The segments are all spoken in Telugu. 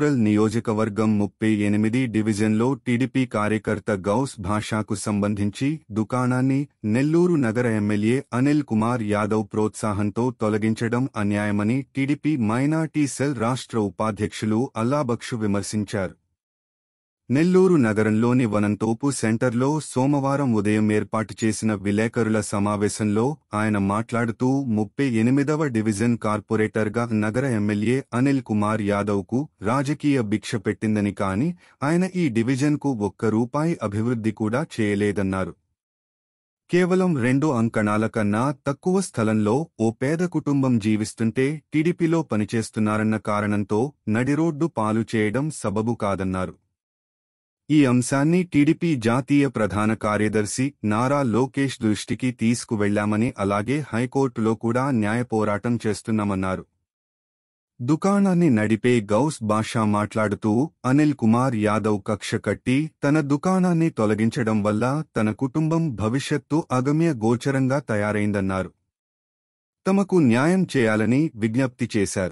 రూరల్ నియోజకవర్గం ముప్పై ఎనిమిది డివిజన్లో టీడీపీ కార్యకర్త గౌస్ భాషాకు సంబంధించి దుకాణాన్ని నెల్లూరు నగర ఎమ్మెల్యే అనిల్ కుమార్ యాదవ్ ప్రోత్సాహంతో తొలగించడం అన్యాయమని టీడీపీ మైనార్టీ సెల్ రాష్ట్ర ఉపాధ్యక్షులు అల్లాబక్షు విమర్శించారు నెల్లూరు నగరంలోని వనంతోపు సెంటర్లో సోమవారం ఉదయం ఏర్పాటు చేసిన విలేకరుల సమావేశంలో ఆయన మాట్లాడుతూ ముప్పై ఎనిమిదవ డివిజన్ కార్పొరేటర్గా నగర ఎమ్మెల్యే అనిల్ కుమార్ యాదవ్కు రాజకీయ భిక్ష పెట్టిందని కాని ఆయన ఈ డివిజన్కు ఒక్క రూపాయి అభివృద్ధి కూడా చేయలేదన్నారు కేవలం రెండు అంకణాల కన్నా తక్కువ స్థలంలో ఓ పేద కుటుంబం జీవిస్తుంటే టీడీపీలో పనిచేస్తున్నారన్న కారణంతో నడిరోడ్డు పాలు చేయడం సబబు కాదన్నారు ఈ అంశాన్ని టీడీపీ జాతీయ ప్రధాన కార్యదర్శి నారా లోకేష్ దృష్టికి తీసుకువెళ్లామని అలాగే హైకోర్టులో కూడా న్యాయ పోరాటం చేస్తున్నామన్నారు దుకాణాన్ని నడిపే గౌస్ బాషా మాట్లాడుతూ అనిల్ కుమార్ యాదవ్ కక్ష కట్టి తన దుకాణాన్ని తొలగించడం వల్ల తన కుటుంబం భవిష్యత్తు అగమ్య గోచరంగా తయారైందన్నారు తమకు న్యాయం చేయాలని విజ్ఞప్తి చేశారు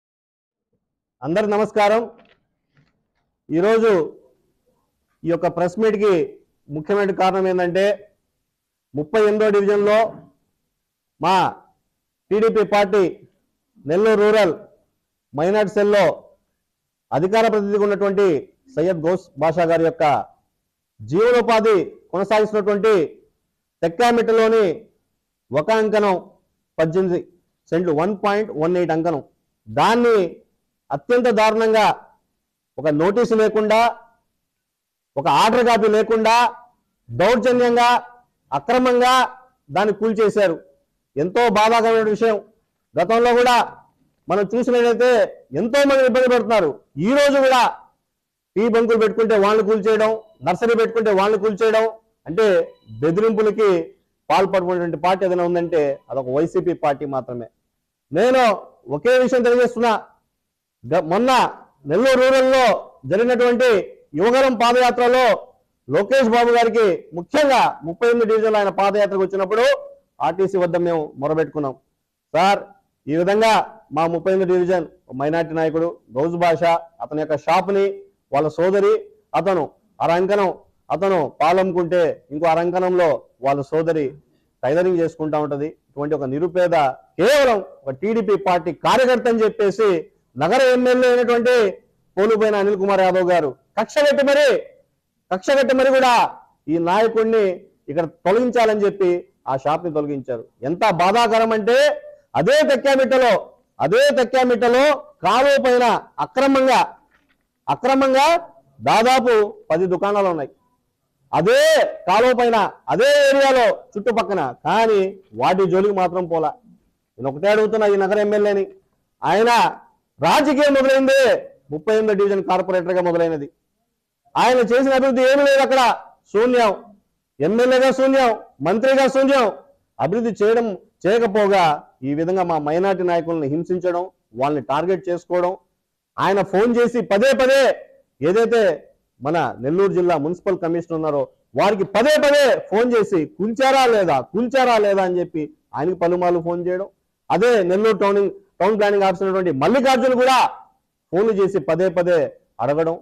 అందరు నమస్కారం ఈరోజు ఈ యొక్క ప్రెస్ మీట్కి ముఖ్యమైన కారణం ఏంటంటే ముప్పై ఎనిమిదో డివిజన్లో మా TDP party Nellore rural minority సెల్లో అధికార ప్రతినిధిగా ఉన్నటువంటి సయ్యద్ గౌస్ బాషా గారి యొక్క జీవనోపాధి కొనసాగిస్తున్నటువంటి తెక్కామిట్టలోని ఒక అంకణం పద్దెనిమిది సెంట్లు వన్ పాయింట్ వన్ ఎయిట్ అంకణం దాన్ని అత్యంత దారుణంగా ఒక నోటీసు లేకుండా ఒక ఆర్డర్ కాపీ లేకుండా దౌర్జన్యంగా అక్రమంగా దాన్ని కూల్చేశారు ఎంతో బాధాకరమైన విషయం గతంలో కూడా మనం చూసినట్లయితే ఎంతో మంది ఇబ్బంది పడుతున్నారు ఈ రోజు కూడా టీ బంకులు పెట్టుకుంటే వాళ్ళని కూల్చేయడం నర్సరీ పెట్టుకుంటే వాళ్ళని కూల్చేయడం అంటే బెదిరింపులకి పాల్పడుకునేటువంటి పార్టీ ఏదైనా ఉందంటే అదొక వైసీపీ పార్టీ మాత్రమే నేను ఒకే విషయం తెలియజేస్తున్నా గ- మొన్న నెల్లూరు రూరల్లో జరిగినటువంటి యువగలం పాదయాత్రలో లోకేష్ బాబు గారికి ముఖ్యంగా ముప్పై ఎనిమిది డివిజన్లో ఆయన పాదయాత్రకు వచ్చినప్పుడు ఆర్టీసీ వద్ద మేము మొరబెట్టుకున్నాం సార్ ఈ విధంగా మా ముప్పై ఎనిమిది డివిజన్ మైనార్టీ నాయకుడు గౌజ్ భాష అతని యొక్క షాప్ని వాళ్ళ సోదరి అతను అరంకణం అతను పాలమ్ముకుంటే ఇంకో అరంకణంలో వాళ్ళ సోదరి టైలరింగ్ చేసుకుంటా ఉంటది ఇటువంటి ఒక నిరుపేద కేవలం ఒక టీడీపీ పార్టీ కార్యకర్త అని చెప్పేసి నగర ఎమ్మెల్యే అయినటువంటి పోలుపోయిన అనిల్ కుమార్ యాదవ్ గారు కక్ష కట్టి మరి కక్ష కట్టి మరి కూడా ఈ నాయకుడిని ఇక్కడ తొలగించాలని చెప్పి ఆ షాప్ ని తొలగించారు ఎంత బాధాకరం అంటే అదే తెక్కామిట్టలో అదే తెక్కామిట్టలో కాలువ పైన అక్రమంగా అక్రమంగా దాదాపు పది దుకాణాలు ఉన్నాయి అదే కాలువ పైన అదే ఏరియాలో చుట్టుపక్కన కానీ వాటి జోలికి మాత్రం పోలా నేను ఒకటే అడుగుతున్నా ఈ నగర ఎమ్మెల్యేని ఆయన రాజకీయం మొదలైంది ముప్పై ఎనిమిది డివిజన్ కార్పొరేటర్ గా మొదలైనది ఆయన చేసిన అభివృద్ధి ఏమీ లేదు అక్కడ శూన్యం ఎమ్మెల్యేగా శూన్యం మంత్రిగా శూన్యం అభివృద్ధి చేయడం చేయకపోగా ఈ విధంగా మా మైనార్టీ నాయకులను హింసించడం వాళ్ళని టార్గెట్ చేసుకోవడం ఆయన ఫోన్ చేసి పదే పదే ఏదైతే మన నెల్లూరు జిల్లా మున్సిపల్ కమిషనర్ ఉన్నారో వారికి పదే పదే ఫోన్ చేసి కూల్చారా లేదా కూల్చారా లేదా అని చెప్పి ఆయనకి పలుమార్లు ఫోన్ చేయడం అదే Nellore town town planning officer ఉన్నటువంటి మల్లికార్జున కూడా ఫోన్లు చేసి పదే పదే అడగడం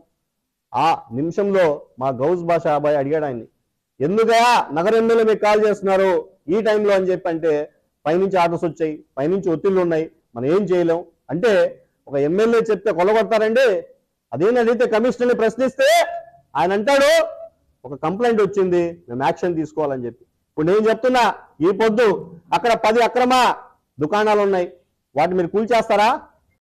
ఆ నిమిషంలో మా గౌజ్ భాష అబ్బాయి అడిగాడు ఆయన్ని ఎందుకయా నగర ఎమ్మెల్యే మీకు కాల్ చేస్తున్నారు ఈ టైంలో అని చెప్పి అంటే పైనుంచి ఆర్డర్స్ వచ్చాయి పైనుంచి ఒత్తిళ్ళు ఉన్నాయి మనం ఏం చేయలేం అంటే ఒక ఎమ్మెల్యే చెప్తే కొలగొడతారండి అదేంటి అడిగితే కమిషనర్ని ప్రశ్నిస్తే ఆయన అంటాడు ఒక కంప్లైంట్ వచ్చింది మేము యాక్షన్ తీసుకోవాలని చెప్పి ఇప్పుడు నేను చెప్తున్నా ఈ పొద్దు అక్కడ పది అక్రమ దుకాణాలు ఉన్నాయి వాటి మీరు కూల్చేస్తారా